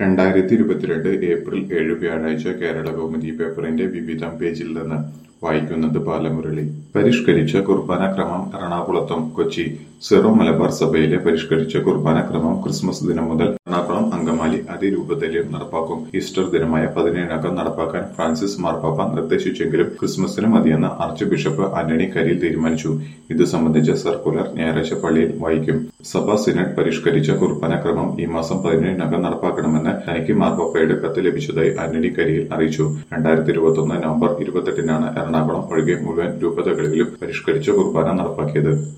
രണ്ടായിരത്തി ഇരുപത്തിരണ്ട് ഏപ്രിൽ ഏഴ് വ്യാഴാഴ്ച കേരള കൗമുദി പേപ്പറിന്റെ വിവിധം പേജിൽ നിന്ന് വായിക്കുന്നത് ബാലമുരളി പരിഷ്കരിച്ച കുർബാന ക്രമം എറണാകുളത്തും കൊച്ചി സിറോ മലബാർ സഭയിലെ പരിഷ്കരിച്ച കുർബാന ക്രമം ക്രിസ്മസ് ദിനം മുതൽ എറണാകുളം അങ്കമാലി അതിരൂപതയിലും നടപ്പാക്കും ഈസ്റ്റർ ദിനമായ പതിനേഴകം നടപ്പാക്കാൻ ഫ്രാൻസിസ് മാർപ്പാപ്പ നിർദ്ദേശിച്ചെങ്കിലും ക്രിസ്മസിന് മതിയെന്ന് ആർച്ച് ബിഷപ്പ് ആന്റണി കരിയിൽ തീരുമാനിച്ചു ഇത് സംബന്ധിച്ച സർക്കുലർ ഞായറാഴ്ച പള്ളിയിൽ വായിക്കും സഭാ സിനഡ് പരിഷ്കരിച്ച കുർബാന ക്രമം ഈ മാസം പതിനേഴിനകം നടപ്പാക്കണമെന്ന് തനിക്ക് മാർപ്പാപ്പയുടെ കത്ത് ലഭിച്ചതായി ആന്റണി കരിയിൽ അറിയിച്ചു രണ്ടായിരത്തി ഇരുപത്തൊന്ന് നവംബർ ഇരുപത്തെട്ടിനാണ് എറണാകുളം ഒഴികെ മുഴുവൻ രൂപതകളിലും പരിഷ്കരിച്ച കുർബാന നടപ്പാക്കിയത്